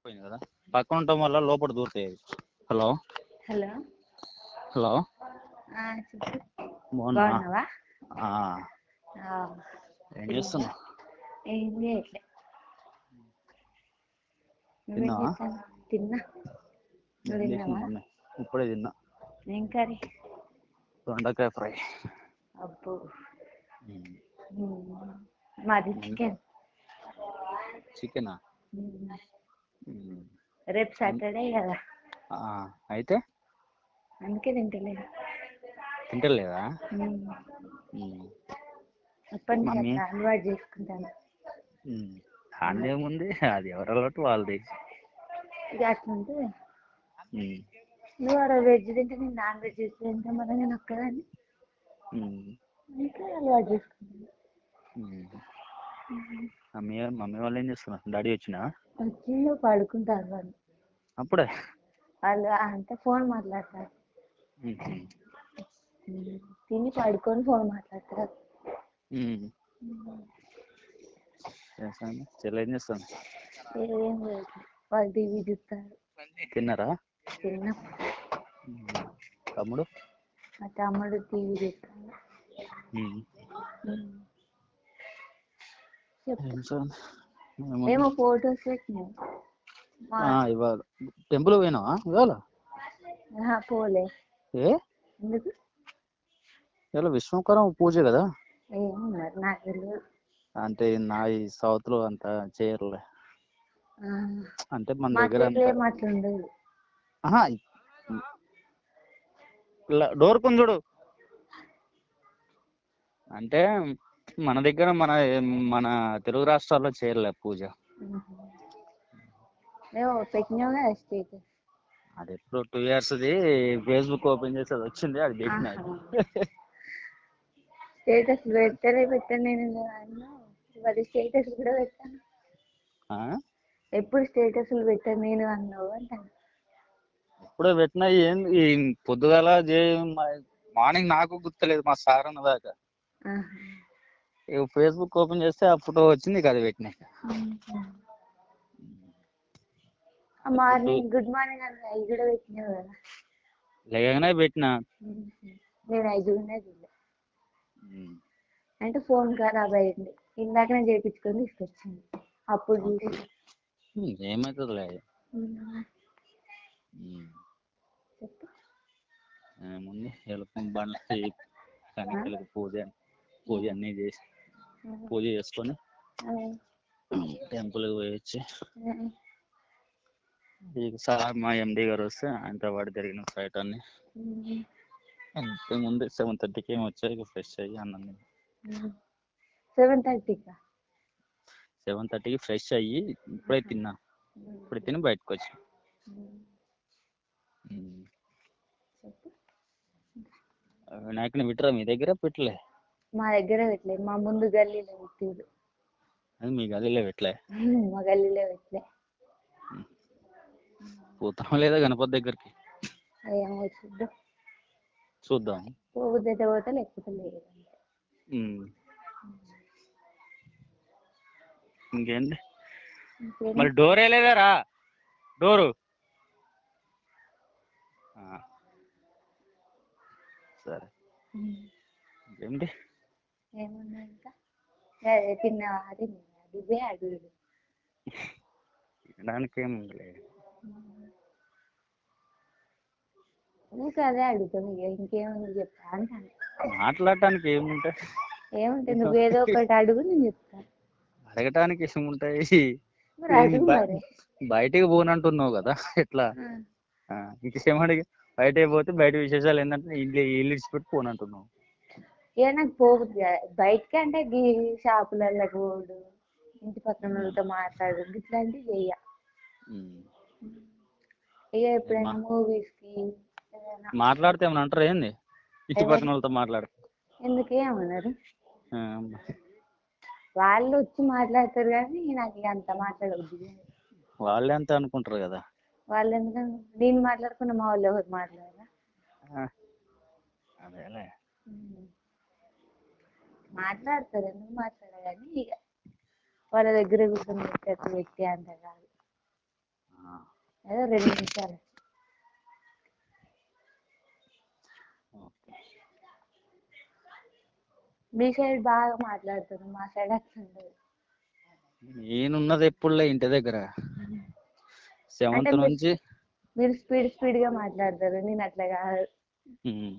పోయింది కదా పక్కన ఉండటం వల్ల లోపల దూరుతాయి అవి. హలో హలో హలో ఆ, చెప్పు బాగున్నా బాగున్నావా ఆ, ఆ, ఏం చేస్తున్నావు ఏం చేయట్లే నువ్వేం తిన్నావా? చేస్తాను తిన్నా నువ్వు ఏం చేసింది తిన్నావా మమ్మీ ఇప్పుడే తిన్నా ఏం కర్రీ దొండకాయ ఫ్రై అబ్బో ఉమ్. ఉమ్, మాది మమ్మీ చికెన్ చికెనా ఉమ్, ఉమ్. రేపు సాటర్డే కదా ఆ, అయితే అందుకే తింటలేదు తింటలేదా ఉమ్, ఉమ్. ఎప్పటి నుంచి మమ్మీ అట్లా అలవాటు చేసుకుంటాను ఉమ్. దాంట్లో ఏముంది అది ఎవరి అలవాటు వాళ్ళది ఇక అట్లుంటుంది ఉమ్. నువ్వు ఆడ వెజ్ తింటే నేను నాన్ వెజ్ తింటా మళ్ళీ నేను ఒక్కదాన్ని ఉమ్. అందుకే అలవాటు చేసుకున్నాను ఉమ్. మమ్మీ మమ్మీ వాళ్ళు ఏం చేస్తున్నారు డాడీ వచ్చినా వచ్చిండు పడుకుంటారు వాళ్ళు అప్పుడే వాళ్ళు అంటే ఫోన్ మాట్లాడతారు ఉమ్. ఉమ్, తిని పడుకొని ఫోన్ మాట్లాడతారు ఉమ్. చేస్తాను చెల్లి ఏం చేస్తుంది ఏం లేదు వాళ్ళు టీవీ చూస్తారు తిన్నారా తిన్నాం ఉమ్. తమ్ముడు మా తమ్ముడు టీవీ చూస్తాడు ఉమ్. ఉమ్. చెప్పు ఏం సంగతి? ఏముంది? ఏమో ఫొటోస్ పెట్టినావు మా ఆ, ఇవాళ టెంపుల్ పోయినావా ఇవాళ ఆహా, పోలే ఏ ఎందుకు ఇవాళ విశ్వకర్మ పూజ కదా ఏమో మరి నాకు తెలియదు అంటే నా ఈ సౌత్ లో అంత చేయరులే ఆ, అంటే మన మా దగ్గర సైడ్ అంత ఏం అట్లా ఉండదు ఆహా ఇలా డోర్ కొంది చూడు అంటే మన దగ్గర మన మన తెలుగు రాష్ట్రాల్లో చేయరులే పూజ ఏమో పెట్టినావు కదా స్టేటస్ అది ఎప్పుడు two years the Facebook open చేసి అది వచ్చింది అది పెట్టినా ఆహా. స్టేటస్ పెట్టనే పెట్టను నేను అన్నావు మరి స్టేటస్ కూడా పెట్టాను ఆ? ఎప్పుడు స్టేటస్లు పెట్టను నేను అన్నావు అంటాను ఇప్పుడే పెట్టినా ఏంది ఈ పొద్దుగాల చే- మార్నింగ్ నాకు గుర్తులేదు మా సార్ అన్న దాకా ఆహా. ఇక ఫేస్బుక్ ఓపెన్ చేస్తే ఆ ఫోటో వచ్చింది ఇక అది పెట్టినా ఆ మార్నింగ్ గుడ్ మార్నింగ్ అని అవి కూడా పెట్టినావు కదా లేకనే పెట్టినా నేను ఐదు కూడా చూడలే ఉమ్. అంటే ఫోన్ ఖరాబ్ అయింది ఇందాక నేను చేయించుకొని తీసుకొచ్చింది అప్పుడు చూసి ఉమ్, ఏమవుతుందిలే అది. ఉమ్. ఉమ్. చెప్పు ఏముంది ఎలుకం బండ్లకి కనికలకు పూజ పూజ అన్నీ చేసి పూజ చేసుకొని టెంపుల్కి పోయి వచ్చి ఇక సార్ మా ఎండి గారు వస్తే ఆయనతో పాటు తిరిగిన ఫ్లైట్ అన్ని అంతే ముందు సెవెన్ థర్టీకి ఏమి వచ్చాయి ఇక ఫ్రెష్ అయ్యి అన్నం సెవెన్ థర్టీకా సెవెన్ థర్టీకి ఫ్రెష్ అయ్యి ఇప్పుడే తిన్నా ఇప్పుడు తిని బయటకు వచ్చి చెప్పు వినాయకుని విట్రా మీ దగ్గర పెట్టలే మా దగ్గర పెట్టలేదు మా ముందు గల్లీలో పెట్టిరు అది మీ గదిలో పెట్టలే మా గల్లీలో పెట్టలే పోతాం లేదా గణపతి దగ్గరికి ఏమో చూద్దాం చూద్దాం పోబుద్ది అయితే పోతా లేకపోతే లేదు ఉమ్. ఇంకేంటి ఇంకేం మరి డోర్ వేయలేదారా డోరు ఆ. సరే ఇంకేంటి ఏమున్నా ఇంకా అదే తిన్నావా తిన్నావా ఇవే అడుగుడు తినడానికి ఏముందిలే ఊరికే అదే అడుగుతాం ఇక ఇంకేముంది చెప్తా అంటాను మాట్లాడటానికి ఏముంటాయి ఏముంటాయి నువ్వు ఏదో ఒకటి అడుగు నేను చెప్తాను అడగటానికి ఏముంటాయి మరి అడుగు బయ- మరి బయటికి పోనంటున్నావు కదా ఎట్లా ఆ, ఇంకేం అడిగి బయటకి పోతే బయట విశేషాలు ఏంటంటే ఇల్లు ఇల్లు ఇచ్చిపెట్టి పోనంటున్నావు ఇక నాకు పోబుద్ది కాదు. బయటికి అంటే గీ షాపులలో పోడు ఇంటి పక్కన వాళ్ళతో మాట్లాడు ఇట్లాంటివి చెయ్య ఉమ్. ఇక ఎప్పుడైనా మూవీస్ కి ఏదైనా మాట్లాడితే ఏమన్నా అంటారా ఏంది ఇంటి ఎవరు? పక్కన వాళ్ళతో మాట్లాడు ఎందుకు ఏమన్నారు ఆ, వాళ్ళు వచ్చి మాట్లాడతారు కానీ నాకు ఇక అంత మాట్లాడబుద్ది కాదు వాళ్ళే అంతే అనుకుంటారు కదా వాళ్ళు ఎందుకంటే నేను మాట్లాడకుండా మా వాళ్ళు ఎవరు మాట్లాడరా ఆ, అదేలే మాట్లాడతారు ఎందుకు మాట్లాడరు కానీ ఇక వాళ్ళ దగ్గర కూర్చొని పెట్టేట్టు పెట్టే అంత కాదు ఆ, ఏదో రెండు నిమిషాలు ఓకే మీ సైడ్ బాగా మాట్లాడుతారు మా సైడ్ అట్లుండదు నేనున్నది ఎప్పుడులే ఇంటి దగ్గర అంటే సెవెంత్ మీరు నుంచి మీరు స్పీడ్ స్పీడ్ గా మాట్లాడతారు నేను అట్లా కాదు ఉమ్.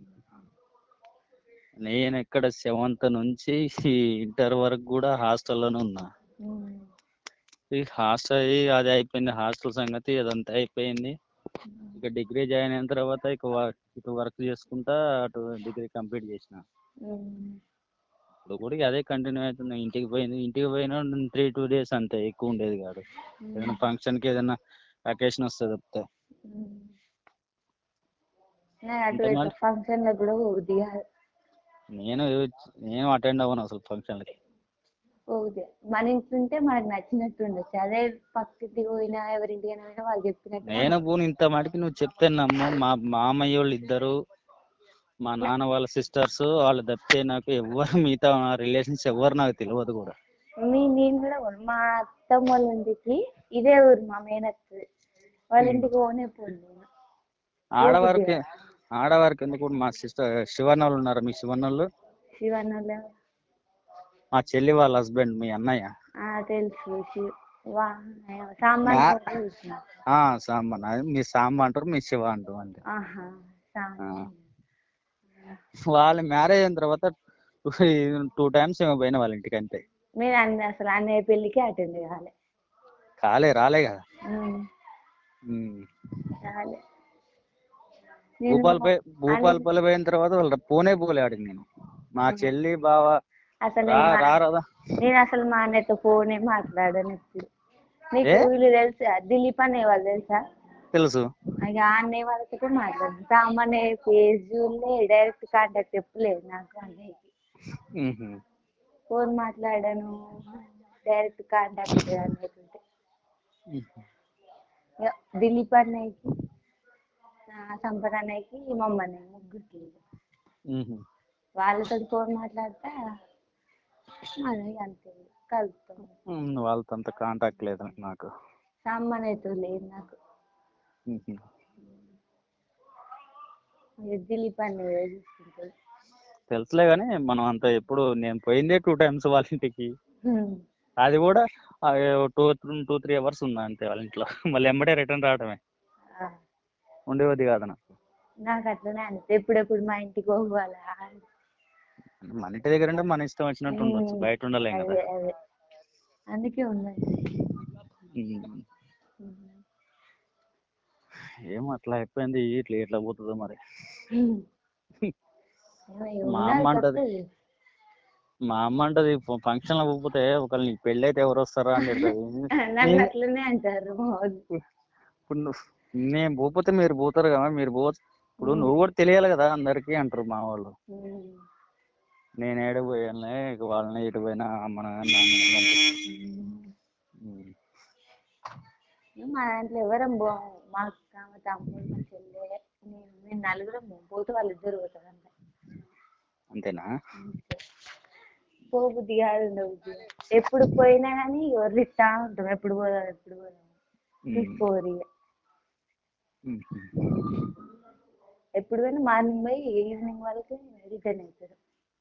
నేను ఇక్కడ సెవెంత్ నుంచి ఇంటర్ వరకు కూడా హాస్టల్లోనే ఉన్నా ఉమ్. ఈ హాస్టల్ అది అయిపోయింది హాస్టల్ సంగతి అదంతా అయిపోయింది ఇక డిగ్రీ జాయిన్ అయిన తర్వాత ఇక వ- ఇటు వర్క్ చేసుకుంటా అటు డిగ్రీ కంప్లీట్ చేసిన ఉమ్. ఇప్పుడు కూడా ఇక అదే కంటిన్యూ అవుతుంది ఇంటికి పోయింది ఇంటికి పోయినా త్రీ టూ డేస్ అంతే ఎక్కువ ఉండేది కాదు ఏదైనా ఫంక్షన్ కి ఏదైనా అకేషన్ వస్తుంది తప్పితే ఉమ్. నేను అటు అంటే ఇట్లా మరి ఫంక్షన్ లో కూడా పోబుద్ది కాదు నేను నేను అటెండ్ అవ్వను అసలు ఫంక్షన్లకి పోబుద్ది మన ఇంట్లో ఉంటే మనకు నచ్చినట్టు ఉండొచ్చు అదే పక్కింటికి పోయినా ఎవరింటికైనా పోయినా వాళ్ళు చెప్పినట్టు నేను మనం పోను ఇంత మటుకు నువ్వు చెప్తే నమ్ము మా మామయ్య వాళ్ళు ఇద్దరు మా నాన్న వాళ్ళ సిస్టర్స్ వాళ్ళు తప్పితే నాకు ఎవరు మిగతా రిలేషన్స్ ఎవరు నాకు తెలియదు కూడా మీ నేను కూడా పోను. మా అత్తమ్మ వాళ్ళ ఇంటికి ఇదే ఊరు మా మేనత్తది వాళ్ళ ఉమ్. ఇంటికి పోనే పోను నేను పోబుద్ది ఆడవారికి కాదు ఆడవారికి ఎందుకు మా సిస్టర్ శివన్న వాళ్ళు ఉన్నారు మీ శివన్న వాళ్ళు శివన్నోళ్ళ మా చెల్లి వాళ్ళ హస్బెండ్ మీ అన్నయ్య ఆ తెలుసు శి- వా సాంబార్ మ్యా కూడా చూసిన ఆ సాంబ నాది మీ సాంబ అంటారు మీ శివ అంటారు అంతే ఆహా ఆ. సాంబార్ వాళ్ళ మ్యారేజ్ అయిన తర్వాత టూ టైమ్స్ ఏమో పోయిన వాళ్ళ ఇంటికి అంతే మీరు అన్ని అసలు అన్నయ్య పెళ్ళికి అటెండ్ కాలే కాలే రాలే కదా ఉమ్. ఉమ్. రాలే నేను భూపాలపల్లి అన్ని భూపాలపల్లి పోయిన తర్వాత వాళ్ళు పోనే పోలే ఆడికి నేను మా చెల్లి బావ అసలు రా నేను మా రారాదా నేను అసలు మా అన్నయ్యతో ఫోనే మాట్లాడను ఎప్పుడు నీకు ఏ వీళ్ళు తెలుసా దిలీప్ అన్నయ్య వాళ్ళు తెలుసా తెలుసు ఇక ఆ అన్నయ్య వాళ్ళతో మాట్లాడను సామాన్య ఫేస్ చూడలే డైరెక్ట్ కాంటాక్ట్ ఎప్పుడు లేదు నాకు అన్నయ్యకి ఉహు. ఫోన్ మాట్లాడాను డైరెక్ట్ కాంటాక్ట్ లేదు అన్నయ్యతోటి ఉహు. ఇక దిలీప్ అన్నయ్యకి ఆ, సంపత్ అన్నయ్యకి మమ్మ అన్నయ్య ముగ్గురికి ఉహు. వాళ్ళతో ఫోన్ మాట్లాడతా అదే అంతే కలుపుతాం ఉమ్, వాళ్ళతో అంత కాంటాక్ట్ లేదు నాకు సామాన్యతో లేదు నాకు ఉహు. ఇక దిలీప్ అన్నయ్య చూసుకుంటాడు తెలుసులే కానీ మనం అంత ఎప్పుడు నేను పోయిందే టూ టైమ్స్ వాళ్ళ ఇంటికి హ్మ్. అది కూడా టూ టూ త్రీ అవర్స్ ఉన్నా అంతే వాళ్ళ ఇంట్లో మళ్ళీ ఎమ్మటే రిటర్న్ రావడమే ఆ, ఉండేది కాదు నాకు నాకు అట్లనే అనిపిస్తుంది ఎప్పుడెప్పుడు మా ఇంటికి పోవాలా అని. మన ఇంటి దగ్గర అంటే మన ఇష్టం వచ్చినట్టు ఉండొచ్చు హ్మ్. బయట ఉండలేం కదా అదే అదే అందుకే ఉన్నది ఉమ్. ఏమో అట్లా అయిపోయింది ఇట్లా ఎట్లా పోతుందో మరి మా ఉన్నది అమ్మ అంటది కొత్తది మా అమ్మ అంటది ఫంక్షన్ లో పోతే ఒకవేళ నీకు పెళ్ళి అయితే ఎవరు వస్తారా అని తిడుతుంది నన్ను నేను అట్లనే అంటారు మా వాళ్ళు ఇప్పుడు నువ్వు నేను పోతే మీరు పోతారు కదా మీరు పో ఇప్పుడు హ్మ్. నువ్వు కూడా తెలియాలి కదా అందరికి అంటారు మా వాళ్ళు హ్మ్. నేను ఏడకి పోయానులే ఇక వాళ్ళని ఎటు పోయినా మన మా దాంట్లో ఎవరం పోము మా అక్క మా తమ్ముడు మా చెల్లె నేను మేము నలుగురం పోము పోతే వాళ్ళిద్దరు పోతారు అంతే అంతేనా అంతే పోబుద్ది కాదు ఉండబుద్ది కాదు ఎప్పుడు పోయినా కానీ వర్రిస్తా ఉంటాం ఎప్పుడు పోదాం ఎప్పుడు పోదాం తీసుకుపోరు ఇగ ఎప్పుడు పోయినా మార్నింగ్ పోయి ఈవినింగ్ వరకు రిటర్న్ అవుతారు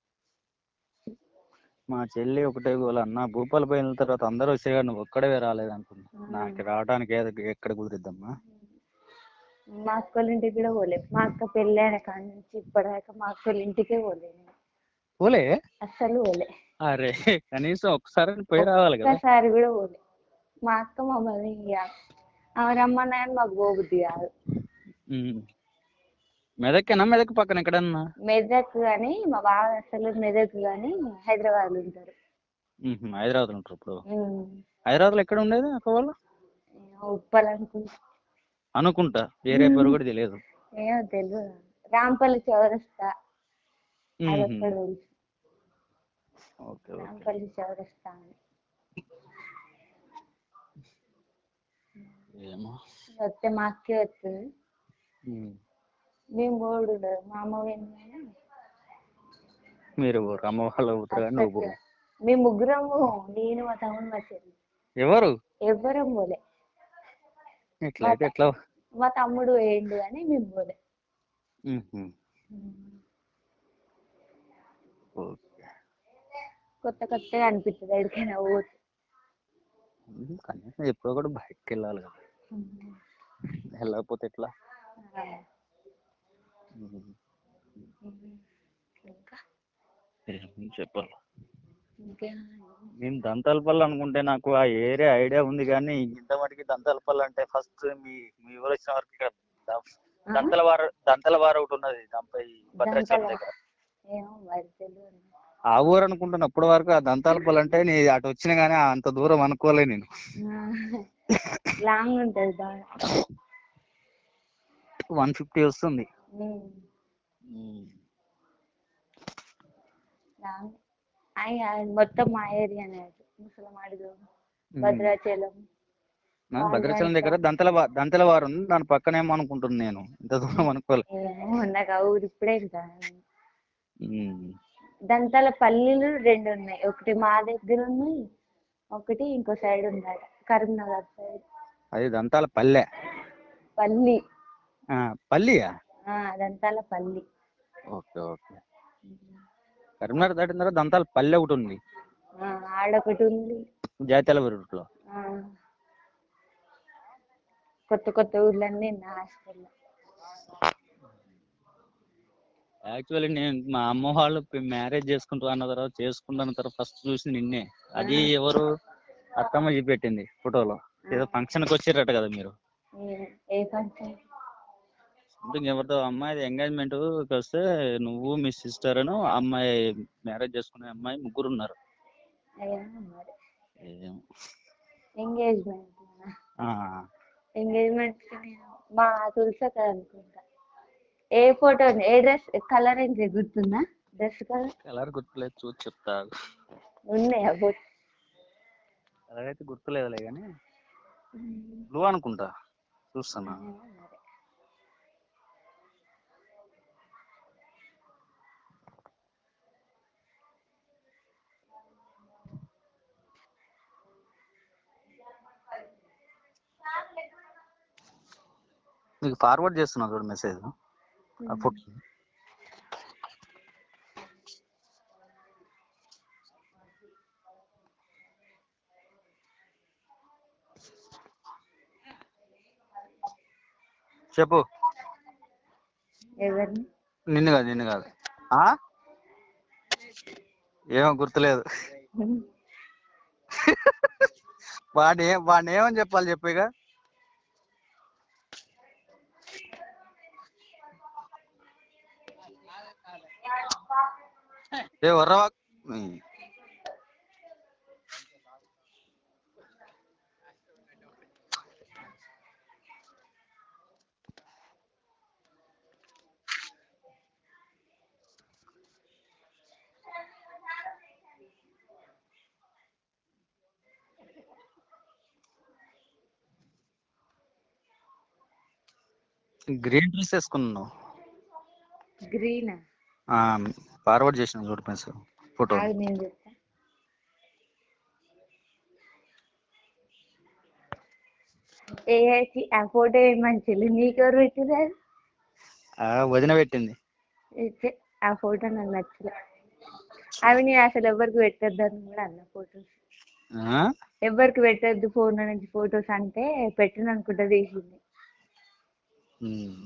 మా చెల్లి ఒకటే గోల అన్న భూపాల్ పోయిన తర్వాత అందరూ వచ్చారు నువ్వు ఒక్కడవే రాలేదు అంటుంది నాకు రావడానికి ఏ ఎక్కడ కుదిరిద్దమ్మా మా అక్కోళ్ళ ఇంటికి కూడా పోలే మా అక్క పెళ్ళి అయిన కాడ నుంచి ఇప్పటిదాకా మా అక్కోళ్ళ ఇంటికే పోలే నేను పోలే అస్సలు పోలే అరే కనీసం ఒక్కసారి పోయి రావాలి కదా ఒక్కసారి కూడా పోలే మా అక్క మమ్మల్ని ఇగ ఆమె రమ్మన్నా కానీ మాకు పోబుద్ది కాదు మెదక్కేనా మెదక్ పక్కన ఎక్కడన్నా మెదక్ కానీ మా బావ అసలు మెదక్ కానీ హైదరాబాద్ లో ఉంటారు హైదరాబాద్ లో ఉంటారు ఇప్పుడు హైదరాబాద్ లో ఎక్కడ ఉండేది అక్క వాళ్ళు ఉప్పల్ అనుకుంటా అనుకుంటా ఏరియా పేరు కూడా తెలియదు ఏమో తెల్వదు రాంపల్లి చౌరస్తా మ్మ్హ. అదొక్కటి తెలుసు ఓకే ఓకే రాంపల్లి చౌరస్తా అని ఏమో వస్తే మా అక్కే వస్తది ఉమ్. మేము పోవుడు ఉండదు మా అమ్మ పోయింది కానీ మీరు పోరు అమ్మ వాళ్ళు పోతారు కానీ నువ్వు అక్కడికి పోవు మేము ముగ్గురం పోము నేను మా తమ్ముడు మా చెల్లి ఎవరు ఎవ్వరం పోలే ఎట్లయితే ఎట్లా మా తమ్ముడు వేయండు అని మేము పోలే మ్మ్. ఓకే కొత్త కొత్తగా అనిపిస్తుంది ఎక్కడికైనా పోతే మ్మ్. కనీసం ఎప్పుడో కూడా బయటకు వెళ్ళాలి కదా వెళ్ళకపోతే ఎట్లా ఆ. మ్మ్. ఇంకా ఏం చెప్పాలి ఇంకా నేను దంతాలపల్లి అనుకుంటే నాకు ఆ ఏరియా ఐడియా ఉంది కానీ ఇంత మటుకి దంతాలపల్లి అంటే ఫస్ట్ మీ మీ ఊరు వచ్చిన వరకు ఇక్కడ ద- ఆ? దంతలవార దంతలవార ఒకటి ఉన్నది దంపై భద్రాచలం దంతల- దగ్గర ఏమో మరి తెలియదు ఆ ఊరు అనుకుంటున్నా అప్పటి వరకు ఆ దంతాలపల్లి అంటే నీ అటు వచ్చిన కానీ అంత దూరం అనుకోలే నేను లాంగ్ ఉంటుంది బాగా వన్ ఫిఫ్టీ వస్తుంది ఉమ్. మ్మ్. లాంగ్ అయి అది మొత్తం మా ఏరియానే అది ముసలమాడుగు భద్రాచలం నాకు భద్రాచలం దగ్గర దంతల దంతల వారు ఉంది దాని పక్కనేమో అనుకుంటున్నాను నేను ఇంత దూరం అనుకోలే ఏమో నాకు ఆ ఊరు ఇప్పుడే ఇంకా మ్మ్. దంతాల పల్లీలు రెండు ఉన్నాయి ఒకటి మా దగ్గర ఉంది ఒకటి ఇంకో సైడ్ ఉంది కరీంనగర్ సైడ్ అది దంతాల పల్లె పల్లి ఆ, పల్లియా ఆ, దంతాల పల్లి ఓకే ఓకే కరీంనగర్ దాటిన తర్వాత దంతాల పల్లె ఒకటి ఉంది ఆ, ఆడొకటి ఉంది జాతీయాల రూట్లో ఆ. కొత్త కొత్త ఊర్లన్నీ నా హాస్టల్లో యాక్చువల్లీ నేను మా అమ్మ వాళ్ళు మ్యారేజ్ చేసుకుంటారు అన్న తర్వాత చేసుకుంటాన్న తర్వాత ఫస్ట్ చూసి నిన్నే అది ఎవరు అత్తమ్మ చూపెట్టింది ఫోటోలో ఏదో ఫంక్షన్ కి వచ్చారట కదా మీరు ఏ- ఏ ఫంక్షన్ సంథింగ్ ఎవరితో అమ్మాయి ఎంగేజ్మెంట్ వస్తే నువ్వు మీ సిస్టర్ అను అమ్మాయి మ్యారేజ్ చేసుకునే అమ్మాయి ముగ్గురు ఉన్నారు ఏమో మరి ఏం. ఎంగేజ్మెంట్ ఆ, ఎంగేజ్మెంట్ మా తులసక్క అనుకుంటా ఏ ఫోటో ఏ డ్రెస్ కలర్ ఏంటి గుర్తుందా డ్రెస్ కలర్ కలర్ గుర్తులేదు చూసి చెప్తా ఉన్నాయా ఫోటో కలర్ అయితే గుర్తులేదులే కానీ బ్లూ అనుకుంటా చూస్తున్నా మీకు ఫార్వర్డ్ చేస్తున్నా చూడు మెసేజ్ ఆ ఫోటో చెప్పు ఎవరిని నిన్ను కాదు నిన్ను కాదు ఆ ఏమో గుర్తులేదు వాడిని ఏ- వాడిని ఏమని చెప్పాలి చెప్పు ఇక ఏ వర్రవా గ్రీన్ డ్రెస్ వేసుకున్నావు గ్రీన్ ఫార్వర్డ్ చేసిన చూడు మెసేజ్ ఫోటో ఆగు నేను చెప్తా ఏ ఐకి ఆ ఫోటో ఏం మంచిది నీకెవరు పెట్టినారు వదిన పెట్టింది ఇచ్చే ఆ ఫోటో నాకు నచ్చలే అవి నేను అసలు ఎవరికి పెట్టొద్దని కూడా అన్న ఫోటోస్ ఆ? ఎవరికి పెట్టొద్దు ఫోన్ నుంచి ఫొటోస్ అంటే పెట్టను అనుకుంటా తీసింది ఉమ్.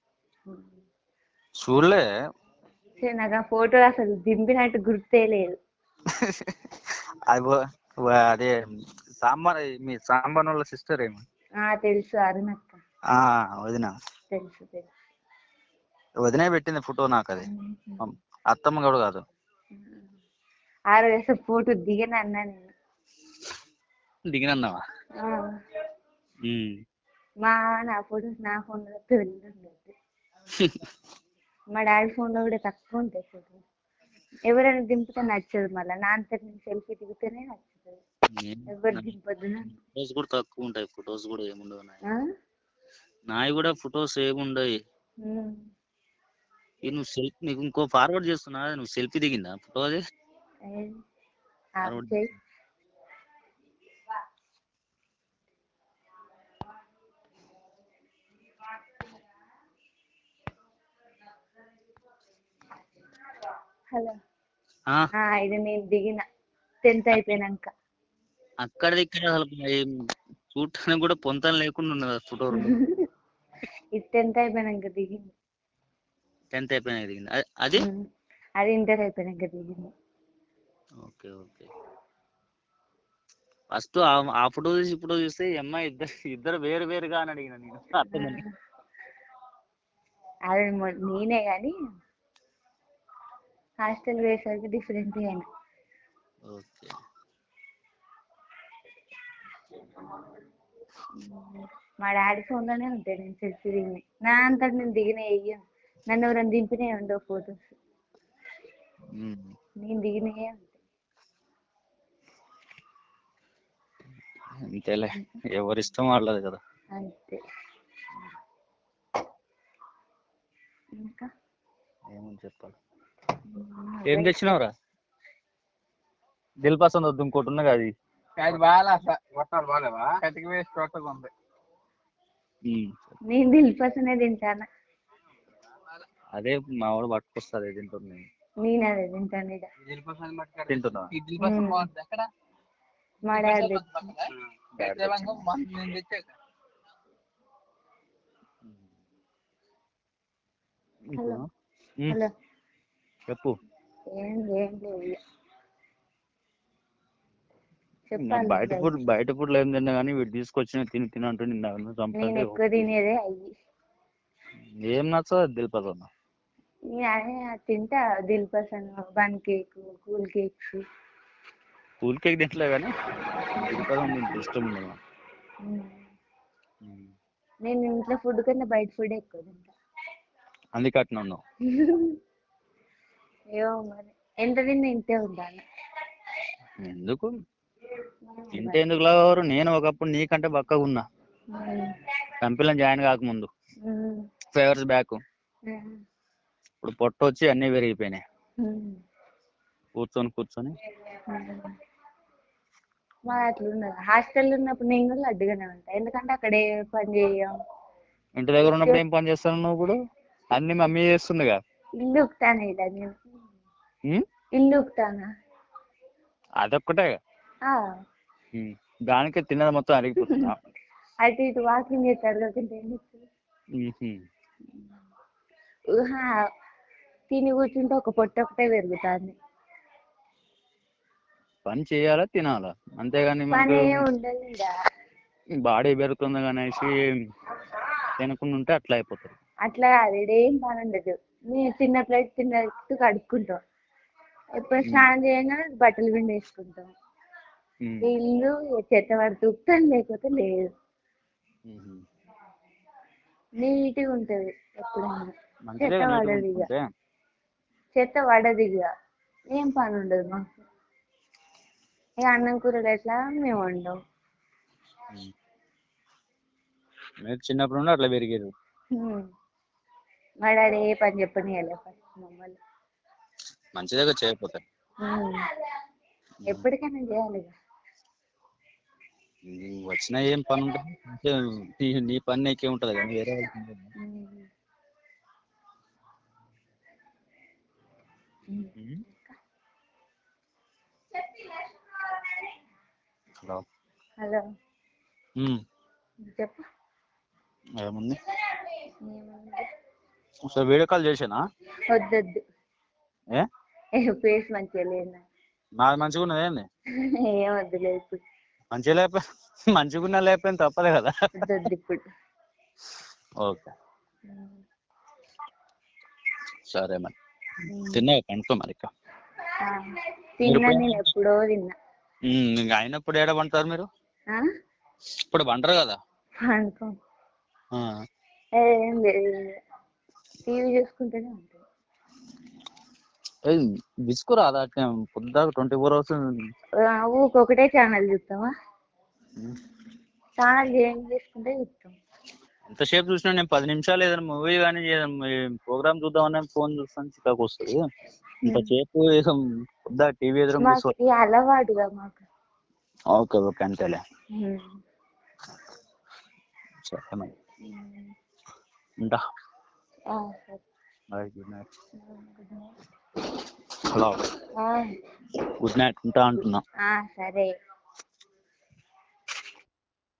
చూడలే సరే నాకు ఆ ఫోటో అసలు దింపినట్టు గుర్తే లేదు అది వా- వా- అదే సాంబార్ మీ సాంబార్ వాళ్ళ సిస్టర్ ఏమి ఆ తెలుసు అరుణక్క ఆ, వదిన తెలుసు తెలుసు వదినే పెట్టింది ఫోటో నాకు అది అత్తమ్మ కూడా కాదు ఆ రోజు అసలు ఫోటో దిగను అన్నా నేను దిగినన్నావా ఆ, ఉమ్. మా నా ఫోటోస్ నా ఫోన్లో వెళ్ళండి మా డాడీ ఫోన్లో కూడా తక్కువ ఉంటాయి ఫోటోస్ ఎవరైనా దింపితే నచ్చదు మళ్ళీ నా అంతటి నేను సెల్ఫీ దిగితేనే నచ్చుతుంది ఎవరు దింపొద్దు నన్ను. ఫొటోస్ కూడా తక్కువ ఉంటాయి ఫొటోస్ కూడా ఏముండవు నాయి ఆ? నాయి కూడా ఫొటోస్ ఏముండవు ఉమ్. ఇది నువ్వు సెల్ఫీ నీకు ఇంకో ఫార్వర్డ్ చేస్తున్నా అది నువ్వు సెల్ఫీ దిగిందా ఫోటో అది ఏం? ఆ, Forward చెయ్. హలో ఆ, ఆ, ఇది నేను దిగిన టెన్త్ అయిపోయినాక అక్కడిది ఇక్కడ అసలు ఏం చూడటానికి కూడా పొంతం లేకుండా ఉన్నది ఆ ఫోటో ఇది టెన్త్ అయిపోయినాక దిగింది టెన్త్ అయిపోయినా దిగింది అ- అది ఉమ్. అది ఇంటర్ అయిపోయినాక దిగింది ఓకే ఓకే ఫస్ట్ ఆ ఫోటో చూసి ఇప్పుడు చూస్తే ఈ అమ్మాయి ఇద్దరు ఇద్దరు వేరు వేరుగా అని అడిగిన నేను అర్థమైంది అది మొ- నేనే కానీ హాస్టల్ వేసరికి డిఫరెంట్ అయినా ఓకే మా డాడీ ఫోన్లోనే ఉంటాయి నేను సెల్ఫీ దిగినాయి నా అంతటి నేను దిగిన వెయ్యం నన్ను ఎవరైనా దింపినాయి ఉండవు ఫొటోస్ ఉమ్. నేను దిగినాయే ఉంటాయి అంతేలే ఎవరిష్టం వాళ్ళది కదా అంతే ఇంకా ఏమని చెప్పాలి ఉమ్, ఏం అదే. తెచ్చినావురా దిల్ పసంద్ వద్దు ఇంకోటి ఉన్నది అది అది బాగా కొట్టాలి బాగాలేవా కటికి వేసి కొట్టగా ఉంది ఉమ్. నేను దిల్పసనే తింటాను అదే మా వాడు పట్టుకొస్తుంది తింటున్నా నేను అదే తింటాను ఇక ఇడ్లీ పసంद పట్టుకోండి తింటున్నా ఇడ్లీ పసంद మ్మ్. బాగుంటుంది ఎక్కడ మా డాడీ ఇడ్లీ తెచ్చి- పసంद పక్కన? గడ్డెవంగం మన నేను తెచ్చాక హలో ఉమ్. హలో చెప్పు ఏం ఏం లేదు ఇక. నేను చెప్పాలి బయట నువ్వే. ఫుడ్ బయట ఫుడ్ ఏం తిన్నా కానీ వీడు తీసుకొచ్చిన తిని తిని అంటూ నిన్న నేను చంపండి ఎక్కువ తినేదే అయ్యి ఏం నచ్చదు దిల్ పసంద్ నేను అదే తింటా dil pasand bun cake cool cakes cool cake తింటలే కానీ దిల్ పసంద్ ఇంత ఇష్టం ఉండదు నాకు. ఉమ్. నేను ఇంట్లో ఫుడ్ కన్నా బయట ఫుడ్ ఎక్కువ తింటా అందుకే అట్లా ఉన్నావు ఏమో మరి ఎంత తిన్నా ఇంతే ఉండాలి ఎందుకు ఇంత ఎందుకు లావరు నేను ఒకప్పుడు నీకంటే బక్కగా ఉన్నా కంపెనీలో జాయిన్ కాకముందు ఫైవ్ ఇయర్స్ బ్యాక్ ఇప్పుడు పొట్ట వచ్చి అన్ని పెరిగిపోయినాయి కూర్చొని కూర్చొని మా అట్లా ఉన్నది హాస్టల్లో ఉన్నప్పుడు నేను కూడా లడ్డుగానే ఉంటా ఎందుకంటే అక్కడ ఏ పని చేయం ఇంటి దగ్గర ఉన్నప్పుడు ఏం పని చేస్తాను నువ్వు ఇప్పుడు అన్ని మమ్మీ చేస్తుందిగా ఇల్లు ఉక్తాను ఇలా నేను ఉమ్? ఇల్లు ఉక్తానా అదొక్కటే ఆ, ఉమ్. దానికే తిన్నది మొత్తం అరిగిపోతుందా అటు ఇటు వాకింగ్ చేస్తారు కాబట్టి ఏం చేస్తారు? ఉహుం. ఊహా, తిని కూర్చుంటే ఒక పొట్ట ఒకటే పెరుగుతుంది పని చేయాలా తినాలా అంతేగాని పని మనకు ఏం ఉండదు ఈడ బాడీ పెరుగుతుంది అనేసి తినకుండా ఉంటే అట్లా అయిపోతుంది అట్లా కాదు ఈడ ఏం పని ఉండదు నేను చిన్న ప్లేట్ చిన్నట్టు కడుక్కుంటాం ఎప్పుడు స్నానం చేయగానే బట్టలు పిండి వేసుకుంటాం ఉమ్. ఇల్లు చెత్త పడితే ఉపుతాం లేకపోతే లేదు ఉహుం. నీట్గా ఉంటుంది ఎప్పుడైనా మంచిదే చెత్త కదా నీట్గా పడదు ఇక ఉంచుకుంటే చెత్త పడదు ఇక ఏం పని ఉండదు మాకు ఇక అన్నం కూరలు ఎట్లా మేము వండం ఉమ్. మీరు చిన్నప్పుడు నుండి అట్లా పెరిగారు హ్మ్. మా డాడీ ఏ పని చెప్పనియలే ఫస్ట్ మమ్మల్ని మంచిదే చేయకపోతే హ్మ్. ఎప్పటికైనా చేయాలి ఇక నీకు వచ్చినా ఏం పని ఉంటుంది అంటే నీ- నీ పని నీకే ఉంటది కానీ వేరే వాళ్ళకి ఉండదు. హ్మ్. హ్మ్. ఉమ్. హలో హలో ఉమ్. చెప్పు ఏముంది ఏముంది? ఒకసారి వీడియో కాల్ చేసానా వద్దొద్దు ఏ ఏ ఫేస్ మంచిగా లేదు నాకు. నాది మంచిగా ఉన్నది ఏంది ఏం వద్దులే ఇప్పుడు మంచిగా లేకపోయి మంచిగా ఉన్నా లేకపోయినా తప్పలే కదా వద్దొద్దు ఇప్పుడు ఓకే హ్మ్. సరే మరి హ్మ్. తిన్నావు కనుక్కో మరి ఇక ఆ, తిన్నా నేను ఎప్పుడో తిన్నా ఉమ్, ఇంకా అయినప్పుడు ఏడ పంటారు మీరు ఆ? ఇప్పుడు పంటరు కదా అనుకో ఆ. ఏం లేదు టీవీ చూసుకుంటూనే ఉంటాను ఏయ్, విసుకురాదా అట్నే పొద్దుదాకా ట్వంటీ ఫోర్ అవర్స్ ఆ, ఊరికే ఒకటే ఛానల్ చూస్తావా ఛానల్ చేంజ్ చేసుకుంటే చూస్తాం ఎంతసేపు చూసినా నేను పది నిమిషాలు ఏదైనా మూవీ కానీ ప్రోగ్రామ్ చూద్దామని ఫోన్ చూస్తాను చికాకు వస్తుంది ఇంతసేపు ఏదో పొద్దా టీవీ ఎదురు మాకు కూర్చో ఈ అలవాటుగా మాకు ఓకే ఓకే అంతేలే హ్మ్. సరే మరి హ్మ్. ఉంటా ఆ, సరే bye good night good night hello ఆ, గుడ్ నైట్ ఉంటా అంటున్నా ఆ, సరే